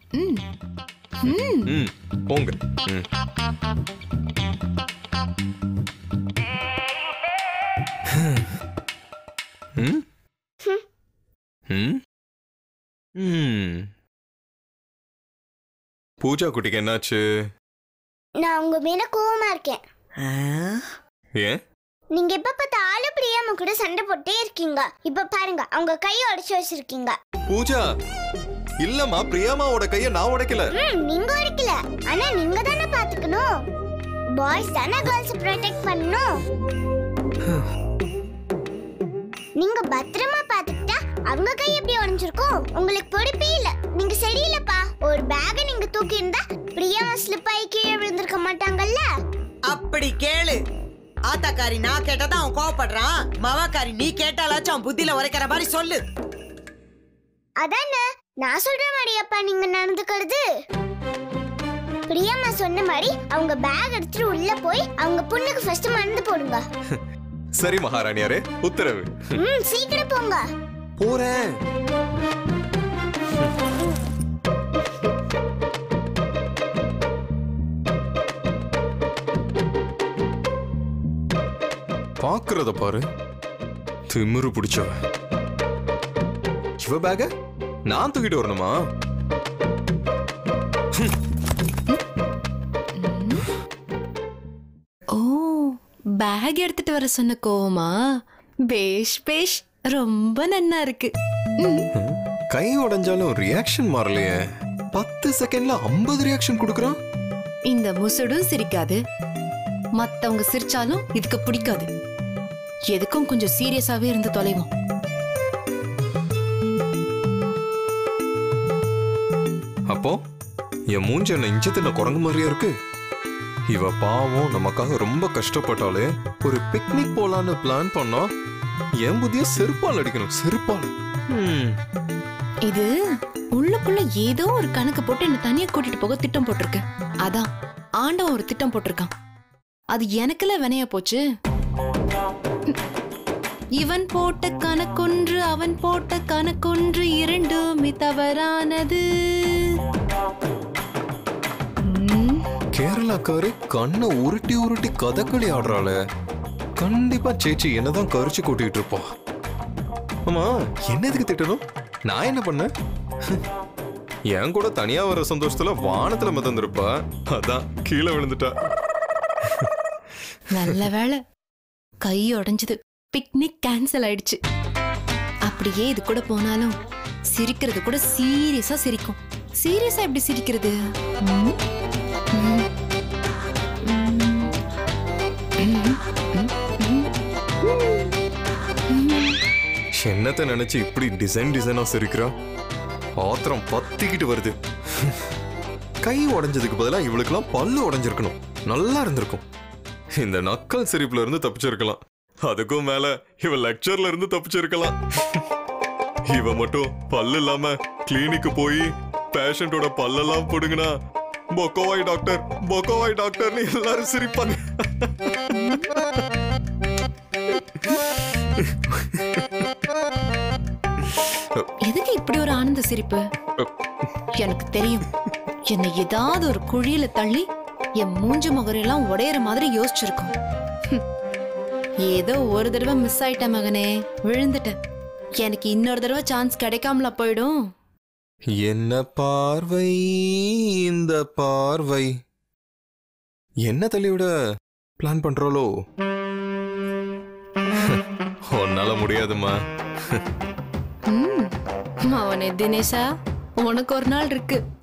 ம் ம் ம் போங்க ம் ம் ம் ம் பூஜா குட்டிக்கு என்னாச்சு நான் உங்க மேல கோவமா இருக்கேன் ஏன் நீங்க எப்ப பார்த்தாலும் பிரியாம கூட சண்டை போட்டே இருக்கீங்க இப்ப பாருங்க அவங்க கையை உடைச்சு வச்சிருக்கீங்க பூஜா இல்லம்மா பிரியாமாவோட கைய நான் உடைக்கல ம் நீங்க உடைக்கல ஆனா நீங்க தானே பாத்துக்கணும் பாய்ஸ் தானே கேர்ள்ஸ் ப்ரொடெக்ட் பண்ணணும் நீங்க பத்திரமா பாத்துக்கிட்டா அவங்க கை எப்படி உடைஞ்சிருக்கும் உங்களுக்கு பொறுப்பே இல்ல நீங்க சரியில்லப்பா ஒரு பேக நீங்க தூக்கி இருந்தா பிரியாமா ஸ்லிப் ஆகி கீழே விழுந்திருக்க மாட்டாங்கல்ல அப்படி கேளு ஆத்தாக்காரி நான் கேட்டதான் அவன் கோவப்படுறான் மவாக்காரி நீ கேட்டாலாச்சும் அவன் புத்தியில உரைக்கிற மாதிரி சொல்லு அதானே நான் சொல்ற மாதிரி அப்பா நீங்க நடந்துக்கிறது பிரியாமா சொன்ன மாதிரி அவங்க பேக் எடுத்துட்டு உள்ள போய் அவங்க பொண்ணுக்கு ஃபர்ஸ்ட் மருந்து போடுங்க சரி மகாராணியாரே உத்தரவு ம் சீக்கிரம் போங்க போறேன் பாக்குறத பாரு திமிரு பிடிச்சவ இவ பேக நான் தூக்கிட்டு வரணுமா ஓ பேக் எடுத்துட்டு வர சொன்ன கோவமா பேஷ் பேஷ் ரொம்ப நன்னா இருக்கு ம், கை உடைஞ்சாலும் ரியாக்ஷன் மாறலையே பத்து செகண்ட்ல ஐம்பது ரியாக்ஷன் கொடுக்குறான் இந்த முசுடும் சிரிக்காது மத்தவங்க சிரிச்சாலும் இதுக்கு பிடிக்காது எதுக்கும் கொஞ்சம் சீரியஸாவே இருந்து தொலைவோம் அப்போ என் மூஞ்சி என்ன இஞ்சத்துல குரங்கு மாதிரியா இருக்கு இவ பாவம் நமக்காக ரொம்ப கஷ்டப்பட்டாலே ஒரு பிக்னிக் போலான்னு பிளான் பண்ணா என் புதிய செருப்பால் அடிக்கணும் செருப்பால் ம், இது உள்ளுக்குள்ள ஏதோ ஒரு கணக்கு போட்டு என்ன தனியா கூட்டிட்டு போக திட்டம் போட்டிருக்கு அதான் ஆண்டவன் ஒரு திட்டம் போட்டிருக்கான் அது எனக்குல வினையா போச்சு இவன் போட்ட கணக்கொன்று அவன் போட்ட கணக்கொன்று இரண்டுமே தவறானது ம், கேரளாக்காரி கண்ணை உருட்டி உருட்டி கதகளி ஆடுறாளே கண்டிப்பா சேச்சி என்னதான் கரிச்சு கூட்டிட்டு இருப்பா ஆமா என்ன எதுக்கு திட்டணும் நான் என்ன பண்ணேன் என் கூட தனியா வர சந்தோஷத்துல வானத்துல மிதந்திருப்பா அதான் கீழே விழுந்துட்டா நல்ல வேளை கை உடைஞ்சது பிக்னிக் கேன்சல் ஆயிடுச்சு அப்படியே இது கூட போனாலும் சிரிக்கிறது கூட சீரியஸா சிரிக்கும் சீரியஸா எப்படி சிரிக்கிறது ம்? ம். ம். ம். ம். ம். என்னத்த நினைச்சு இப்படி டிசைன் டிசைனா சிரிக்கிறா ஆத்திரம் பத்திக்கிட்டு வருது கை உடைஞ்சதுக்கு பதிலா இவளுக்கெல்லாம் பல்லு உடைஞ்சிருக்கணும் நல்லா இருந்திருக்கும் இந்த நக்கல் சிரிப்புல இருந்து தப்பிச்சிருக்கலாம் அதுக்கும் மேல இவ லெக்சர்ல இருந்து தப்பிச்சிருக்கலாம் இவ மட்டும் பல்லு இல்லாம கிளினிக்கு போய் பேஷண்டோட பல்லெல்லாம் புடுங்கினா பொக்கோவாய் டாக்டர் பொக்கோவாய் டாக்டர்னு எல்லாரும் சிரிப்பாங்க எதுக்கு இப்படி ஒரு ஆனந்த சிரிப்பு எனக்கு தெரியும் என்னை ஏதாவது ஒரு குழியில தள்ளி என் மூஞ்சி முகரெல்லாம் உடையற மாதிரி யோசிச்சிருக்கும் ஹம். ஏதோ ஒரு தடவை மிஸ் ஆயிட்டேன் மகனே விழுந்துட்டேன் எனக்கு இன்னொரு தடவை சான்ஸ் கிடைக்காமல போயிடும் என்ன பார்வை இந்த பார்வை என்ன தள்ளிவிட பிளான் பண்றாளோ உன்னால முடியாதுமா ம். அவனே தினேஷா உனக்கு ஒரு நாள் இருக்கு